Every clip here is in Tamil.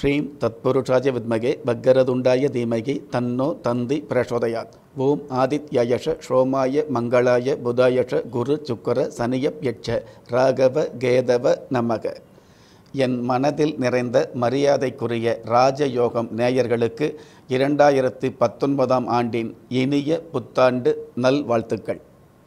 ஸ்ரீம் தத்புருஷாய வித்மகே பக்கரதுண்டாய தீமகி தன்னோ தந்தி பிரசோதயாத் ஓம் ஆதித்யயஷ ஷோமாய மங்களாய புதாயஷ குரு சுக்கர சனியப் யட்ச ராகவ கேதவ நமக என் மனதில் நிறைந்த மரியாதைக்குரிய ராஜயோகம் நேயர்களுக்கு இரண்டாயிரத்தி பத்தொன்பதாம் ஆண்டின் இனிய புத்தாண்டு நல்வாழ்த்துக்கள்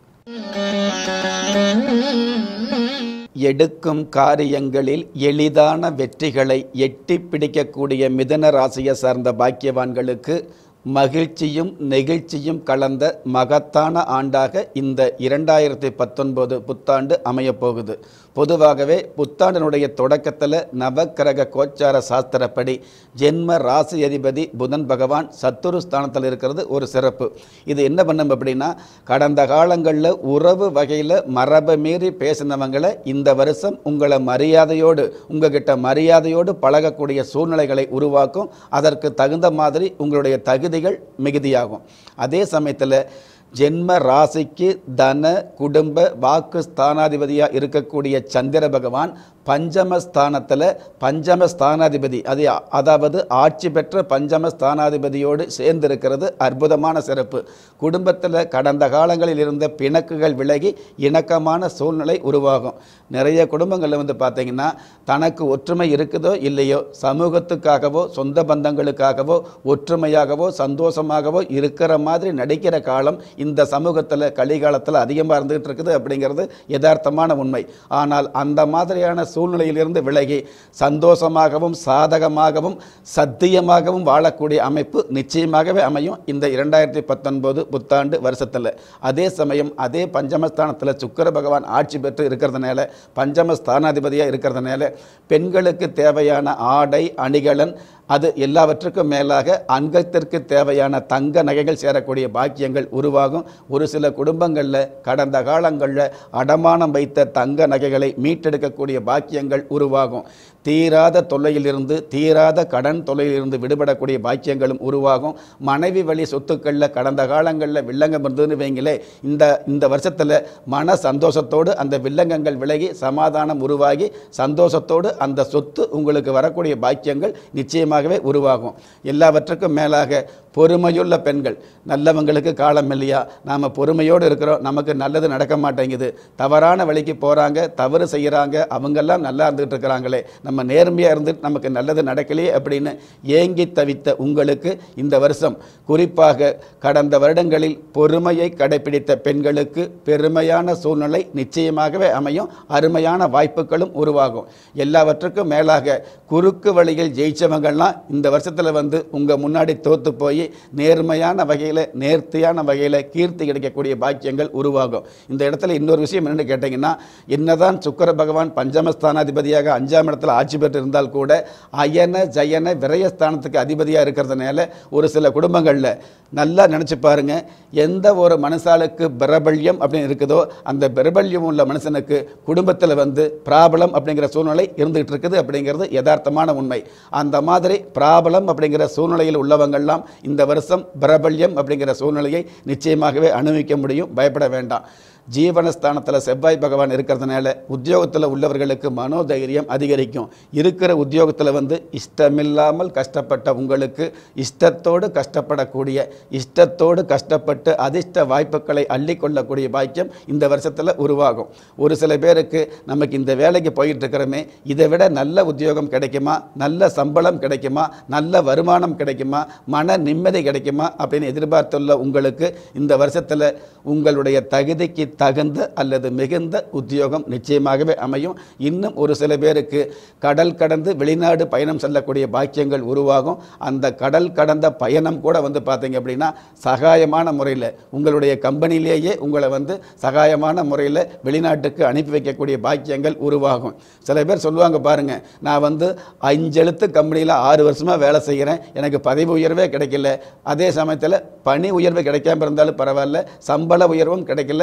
எடுக்கும் காரியங்களில் எளிதான வெற்றிகளை எட்டி பிடிக்கக்கூடிய மிதன ராசியை சார்ந்த பாக்கியவான்களுக்கு மகிழ்ச்சியும் நெகிழ்ச்சியும் கலந்த மகத்தான ஆண்டாக இந்த இரண்டாயிரத்தி பத்தொன்பது புத்தாண்டு அமையப்போகுது பொதுவாகவே புத்தாண்டினுடைய தொடக்கத்தில் நவக்கிரக கோச்சார சாஸ்திரப்படி ஜென்ம ராசி அதிபதி புதன் பகவான் சத்துரு ஸ்தானத்தில் இருக்கிறது ஒரு சிறப்பு இது என்ன பண்ணும் அப்படின்னா கடந்த காலங்களில் உறவு வகையில் மரபை மீறி பேசினவங்களை இந்த வருஷம் உங்களை மரியாதையோடு உங்ககிட்ட மரியாதையோடு பழகக்கூடிய சூழ்நிலைகளை உருவாக்கும் அதற்கு தகுந்த மாதிரி உங்களுடைய தகுதிகள் மிகுதியாகும் அதே சமயத்தில் ஜென்ம ராசிக்கு தன குடும்ப வாக்கு ஸ்தானாதிபதியாக இருக்கக்கூடிய சந்திர பகவான் பஞ்சம ஸ்தானத்தில் பஞ்சம ஸ்தானாதிபதி அது அதாவது ஆட்சி பெற்ற பஞ்சம ஸ்தானாதிபதியோடு சேர்ந்திருக்கிறது அற்புதமான சிறப்பு குடும்பத்தில் கடந்த காலங்களில் இருந்த பிணக்குகள் விலகி இணக்கமான சூழ்நிலை உருவாகும் நிறைய குடும்பங்களில் வந்து பார்த்திங்கன்னா தனக்கு ஒற்றுமை இருக்குதோ இல்லையோ சமூகத்துக்காகவோ சொந்த பந்தங்களுக்காகவோ ஒற்றுமையாகவோ சந்தோஷமாகவோ இருக்கிற மாதிரி நடிக்கிற காலம் இந்த சமூகத்தில் கலிகாலத்தில் அதிகமாக இருந்துகிட்டு இருக்குது அப்படிங்கிறது யதார்த்தமான உண்மை ஆனால் அந்த மாதிரியான சூழ்நிலையிலிருந்து விலகி சந்தோஷமாகவும் சாதகமாகவும் சத்தியமாகவும் வாழக்கூடிய அமைப்பு நிச்சயமாகவே அமையும் இந்த இரண்டாயிரத்தி பத்தொன்பது புத்தாண்டு வருஷத்தில் அதே சமயம் அதே பஞ்சமஸ்தானத்தில் சுக்கர பகவான் ஆட்சி பெற்று இருக்கிறதுனால பஞ்சம ஸ்தானாதிபதியாக இருக்கிறதுனால பெண்களுக்கு தேவையான ஆடை அணிகலன் அது எல்லாவற்றுக்கும் மேலாக அங்கத்திற்கு தேவையான தங்க நகைகள் சேரக்கூடிய பாக்கியங்கள் உருவாகும் ஒரு சில குடும்பங்களில் கடந்த காலங்களில் அடமானம் வைத்த தங்க நகைகளை மீட்டெடுக்கக்கூடிய பாக்கியங்கள் உருவாகும் தீராத தொல்லையிலிருந்து தீராத கடன் தொல்லையிலிருந்து விடுபடக்கூடிய பாக்கியங்களும் உருவாகும் மனைவி வழி சொத்துக்களில் கடந்த காலங்களில் வில்லங்கம் இருந்ததுன்னு வைங்களே இந்த இந்த வருஷத்தில் மன சந்தோஷத்தோடு அந்த வில்லங்கங்கள் விலகி சமாதானம் உருவாகி சந்தோஷத்தோடு அந்த சொத்து உங்களுக்கு வரக்கூடிய பாக்கியங்கள் நிச்சயமாகவே உருவாகும் எல்லாவற்றுக்கும் மேலாக பொறுமையுள்ள பெண்கள் நல்லவங்களுக்கு காலம் இல்லையா நாம் பொறுமையோடு இருக்கிறோம் நமக்கு நல்லது நடக்க மாட்டேங்குது தவறான வழிக்கு போகிறாங்க தவறு செய்கிறாங்க அவங்கெல்லாம் நல்லா இருந்துகிட்டு இருக்கிறாங்களே நம்ம நேர்மையாக இருந்துட்டு நமக்கு நல்லது நடக்கலையே அப்படின்னு ஏங்கி தவித்த உங்களுக்கு இந்த வருஷம் குறிப்பாக கடந்த வருடங்களில் பொறுமையை கடைபிடித்த பெண்களுக்கு பெருமையான சூழ்நிலை நிச்சயமாகவே அமையும் அருமையான வாய்ப்புகளும் உருவாகும் எல்லாவற்றுக்கும் மேலாக குறுக்கு வழியில் ஜெயிச்சவங்கள்லாம் இந்த வருஷத்தில் வந்து உங்கள் முன்னாடி தோத்து போய் நேர்மையான வகையில் நேர்த்தியான வகையில் கீர்த்தி கிடைக்கக்கூடிய பாக்கியங்கள் உருவாகும் இந்த இடத்துல இன்னொரு விஷயம் என்னென்னு கேட்டிங்கன்னா என்னதான் சுக்கர பகவான் பஞ்சமஸ்தானாதிபதியாக அஞ்சாம் இடத்துல ஆட்சி பெற்று இருந்தால் கூட அயன ஜயன விரயஸ்தானத்துக்கு அதிபதியாக இருக்கிறதுனால ஒரு சில குடும்பங்களில் நல்லா நினச்சி பாருங்க எந்த ஒரு மனுஷாளுக்கு பிரபல்யம் அப்படின்னு இருக்குதோ அந்த பிரபல்யம் உள்ள மனுஷனுக்கு குடும்பத்தில் வந்து பிராபலம் அப்படிங்கிற சூழ்நிலை இருந்துகிட்டு இருக்குது அப்படிங்கிறது யதார்த்தமான உண்மை அந்த மாதிரி பிராபலம் அப்படிங்கிற சூழ்நிலையில் உள்ளவங்கள்லாம் இந்த வருஷம் பிரபல்யம் அப்படிங்கிற சூழ்நிலையை நிச்சயமாகவே அனுபவிக்க முடியும் பயப்பட வேண்டாம் ஜீவனஸ்தானத்தில் செவ்வாய் பகவான் இருக்கிறதுனால உத்தியோகத்தில் உள்ளவர்களுக்கு மனோதைரியம் அதிகரிக்கும் இருக்கிற உத்தியோகத்தில் வந்து இஷ்டமில்லாமல் கஷ்டப்பட்ட உங்களுக்கு இஷ்டத்தோடு கஷ்டப்படக்கூடிய இஷ்டத்தோடு கஷ்டப்பட்டு அதிர்ஷ்ட வாய்ப்புகளை அள்ளிக்கொள்ளக்கூடிய பாக்கியம் இந்த வருஷத்தில் உருவாகும் ஒரு சில பேருக்கு நமக்கு இந்த வேலைக்கு போயிட்டு இருக்கிறோமே இதை விட நல்ல உத்தியோகம் கிடைக்குமா நல்ல சம்பளம் கிடைக்குமா நல்ல வருமானம் கிடைக்குமா மன நிம்மதி கிடைக்குமா அப்படின்னு எதிர்பார்த்துள்ள உங்களுக்கு இந்த வருஷத்தில் உங்களுடைய தகுதிக்கு தகுந்த அல்லது மிகுந்த உத்தியோகம் நிச்சயமாகவே அமையும் இன்னும் ஒரு சில பேருக்கு கடல் கடந்து வெளிநாடு பயணம் செல்லக்கூடிய பாக்கியங்கள் உருவாகும் அந்த கடல் கடந்த பயணம் கூட வந்து பார்த்தீங்க அப்படின்னா சகாயமான முறையில் உங்களுடைய கம்பெனிலேயே உங்களை வந்து சகாயமான முறையில் வெளிநாட்டுக்கு அனுப்பி வைக்கக்கூடிய பாக்கியங்கள் உருவாகும் சில பேர் சொல்லுவாங்க பாருங்க நான் வந்து அஞ்செழுத்து கம்பெனியில் ஆறு வருஷமாக வேலை செய்கிறேன் எனக்கு பதவி உயர்வே கிடைக்கல அதே சமயத்தில் பணி உயர்வு கிடைக்காம இருந்தாலும் பரவாயில்ல சம்பள உயர்வும் கிடைக்கல அப்படின்னு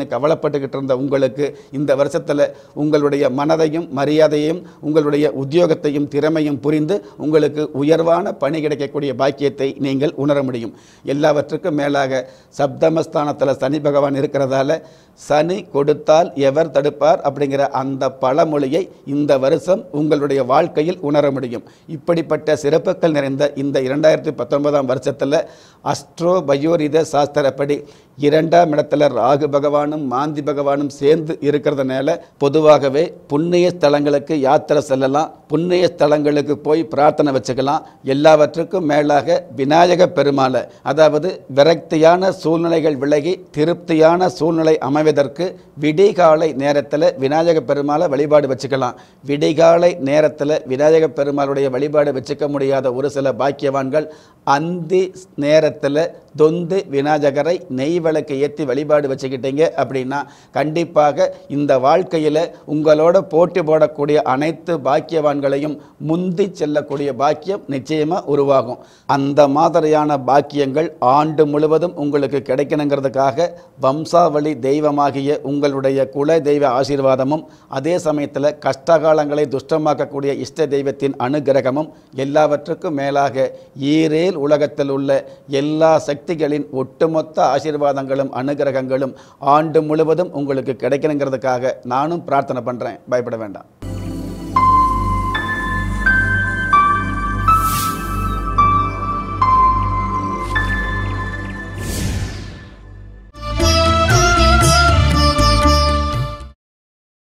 கவலைப்பட்டுக்கிட்டு இருந்த உங்களுக்கு இந்த வருஷத்தில் உங்களுடைய மனதையும் மரியாதையும் உங்களுடைய உத்தியோகத்தையும் திறமையும் புரிந்து உங்களுக்கு உயர்வான பணி கிடைக்கக்கூடிய பாக்கியத்தை நீங்கள் உணர முடியும் எல்லாவற்றுக்கும் மேலாக சப்தமஸ்தானத்தில் சனி பகவான் இருக்கிறதால சனி கொடுத்தால் எவர் தடுப்பார் அப்படிங்கிற அந்த பழமொழியை இந்த வருஷம் உங்களுடைய வாழ்க்கையில் உணர முடியும் இப்படிப்பட்ட சிறப்புகள் நிறைந்த இந்த இரண்டாயிரத்தி பத்தொன்பதாம் வருஷத்தில் அஸ்ட்ரோ பயோரித சாஸ்திரப்படி இரண்டாம் இடத்துல ராகு பகவானும் மாந்தி பகவானும் சேர்ந்து இருக்கிறதுனால பொதுவாகவே புண்ணிய ஸ்தலங்களுக்கு யாத்திரை செல்லலாம் புண்ணிய ஸ்தலங்களுக்கு போய் பிரார்த்தனை வச்சுக்கலாம் எல்லாவற்றுக்கும் மேலாக விநாயக பெருமாளை அதாவது விரக்தியான சூழ்நிலைகள் விலகி திருப்தியான சூழ்நிலை அமைவதற்கு விடிகாலை நேரத்தில் விநாயக பெருமாளை வழிபாடு வச்சுக்கலாம் விடிகாலை நேரத்தில் விநாயக பெருமாளுடைய வழிபாடு வச்சுக்க முடியாத ஒரு சில பாக்கியவான்கள் அந்தி நேரத்தில் தொந்து விநாயகரை நெய் விளக்கு ஏற்றி வழிபாடு வச்சுக்கிட்டீங்க அப்படின்னா கண்டிப்பாக இந்த வாழ்க்கையில் உங்களோட போட்டி போடக்கூடிய அனைத்து பாக்கியவான்களையும் முந்தி செல்லக்கூடிய பாக்கியம் நிச்சயமாக உருவாகும் அந்த மாதிரியான பாக்கியங்கள் ஆண்டு முழுவதும் உங்களுக்கு கிடைக்கணுங்கிறதுக்காக வம்சாவளி தெய்வமாகிய உங்களுடைய குல தெய்வ ஆசீர்வாதமும் அதே சமயத்தில் கஷ்டகாலங்களை துஷ்டமாக்கக்கூடிய இஷ்ட தெய்வத்தின் அனுகிரகமும் எல்லாவற்றுக்கும் மேலாக ஈரேல் உலகத்தில் உள்ள எல்லா சக்திகளின் ஒட்டுமொத்த ஆசீர்வாதங்களும் அனுகிரகங்களும் ஆண்டு முழுவதும் உங்களுக்கு கிடைக்கணுங்கிறதுக்காக நானும் பிரார்த்தனை பண்ணுறேன் பயப்பட வேண்டாம்